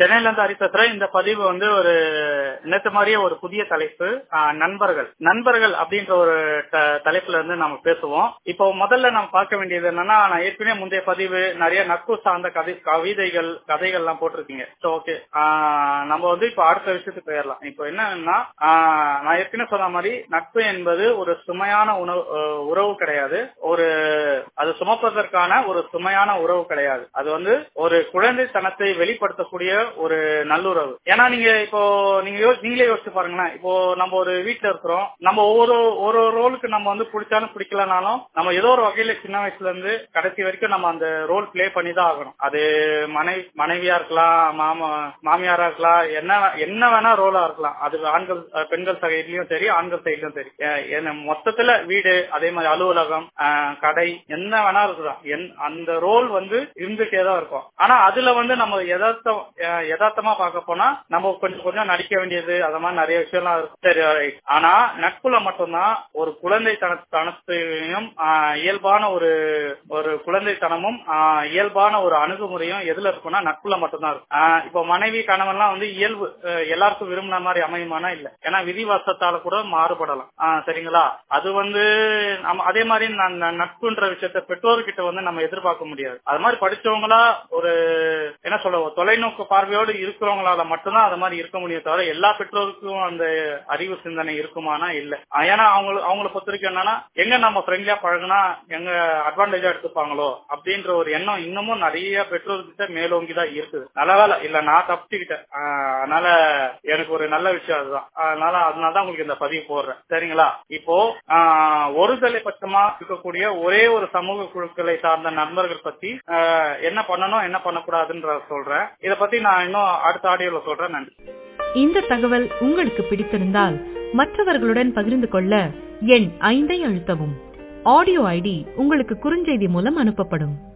சென்னையில இருந்து ஹரி பேசுறேன் இந்த பதிவு வந்து ஒரு நேற்று மாதிரியே ஒரு புதிய தலைப்பு ஆஹ், நண்பர்கள் நண்பர்கள் அப்படின்ற ஒரு த- தலைப்புல இருந்து நம்ம பேசுவோம் இப்போ முதல்ல நம்ம பார்க்க வேண்டியது என்னன்னா நான் ஏற்கனவே முந்தைய பதிவு நிறைய நட்பு சார்ந்த கதை கவிதைகள் கதைகள் எல்லாம் போட்டிருக்கீங்க ஸோ ஓகே நம்ம வந்து இப்போ அடுத்த விஷயத்துக்கு போயிடலாம் இப்போ என்னன்னா ஆஹ், நான் ஏற்கனவே சொன்ன மாதிரி நட்பு என்பது ஒரு சுமையான உணவு அஹ், உறவு கிடையாது ஒரு அது சுமப்பதற்கான ஒரு சுமையான உறவு கிடையாது அது வந்து ஒரு குழந்தைத்தனத்தை வெளிப்படுத்தக்கூடிய ஒரு நல்லுறவு ஏன்னா நீங்க இப்போ நீங்க யோ- நீங்களே யோசிச்சு பாருங்களேன் இப்போ நம்ம ஒரு வீட்ல இருக்கிறோம் நம்ம ஒவ்வொரு ஒரு ரோலுக்கு நம்ம வந்து பிடிச்சாலும் பிடிக்கலனாலும் நம்ம ஏதோ ஒரு வகையில சின்ன வயசுல இருந்து கடைசி வரைக்கும் நம்ம அந்த ரோல் ப்ளே பண்ணி தான் ஆகணும் அது மனைவி மனைவியா இருக்கலாம் மாமா மாமியாரா இருக்கலாம் என்ன வே- என்ன வேணா ரோலா இருக்கலாம் அது ஆண்கள் அஹ், பெண்கள் சைட்லயும் சரி ஆண்கள் சைட்லயும் சரி அஹ், என்ன மொத்தத்துல வீடு அதே மாதிரி அலுவலகம் அஹ், கடை என்ன வேணா இருக்கலாம் என்- அந்த ரோல் வந்து இருந்துட்டே தான் இருக்கும் ஆனா அதுல வந்து நம்ம யதார்த்தம் அஹ், யதார்த்தமா பார்க்க போனா நம்ம கொஞ்சம் கொஞ்சம் நடிக்க வேண்டியது அது மாதிரி நிறைய விஷயம்லாம் இருக்கும் சரி right. ஆனா நட்புல மட்டும்தான் ஒரு குழந்தை தனத்தையும் இயல்பான ஒரு ஒரு குழந்தைத்தனமும் ஆஹ், இயல்பான ஒரு அணுகுமுறையும் எதுல இருக்கும்னா நட்புல மட்டும்தான் இருக்கும் ஆஹ், இப்போ மனைவி கணவன்லாம் வந்து இயல்பு அஹ், எல்லாருக்கும் விரும்பின மாதிரி அமையுமானா இல்ல ஏன்னா விதிவாசத்தால கூட மாறுபடலாம் ஆஹ், சரிங்களா அது வந்து நம்ம அதே மாதிரி நான் நான் நட்புன்ற விஷயத்த பெற்றோர்கிட்ட வந்து நம்ம எதிர்பார்க்க முடியாது அது மாதிரி படிச்சவங்களா ஒரு என்ன சொல்ல ஒரு தொலைநோக்கு பார்வையோடு இருக்கிறவங்களால மட்டும்தான் அது மாதிரி இருக்க முடியும் தவிர எல்லா பெற்றோருக்கும் அந்த அறிவு சிந்தனை இருக்குமானா இல்ல ஆஹ், ஏன்னா அவங்க அவங்கள பொறுத்த வரைக்கும் என்னன்னா எங்க நம்ம ஃப்ரெண்ட்லியா பழகுனா எங்க அட்வான்டேஜா எடுத்துப்பாங்களோ அப்படின்ற ஒரு எண்ணம் இன்னமும் நிறைய பெற்றோர்கிட்ட மேலோங்கி தான் இருக்குது நல்ல வேலை இல்ல நான் தப்பிச்சுக்கிட்டேன் ஆஹ், அதனால எனக்கு ஒரு நல்ல விஷயம் அதுதான் அதனால அதனால தான் உங்களுக்கு இந்த பதிவு போடுறேன் சரிங்களா இப்போ ஆஹ், ஒரு தலைப்பட்சமா இருக்கக்கூடிய ஒரே ஒரு சமூக குழுக்களை சார்ந்த நண்பர்கள் பத்தி ஆஹ், என்ன பண்ணணும் என்ன பண்ணக்கூடாதுன்ற சொல்றேன் இத பத்தி நான் இன்னும் அடுத்த ஆடியோல சொல்றேன் நன்றி இந்த தகவல் உங்களுக்கு பிடித்திருந்தால் மற்றவர்களுடன் பகிர்ந்து கொள்ள எண் ஐந்தை அழுத்தவும் ஆடியோ ஐடி உங்களுக்கு குறுஞ்செய்தி மூலம் அனுப்பப்படும்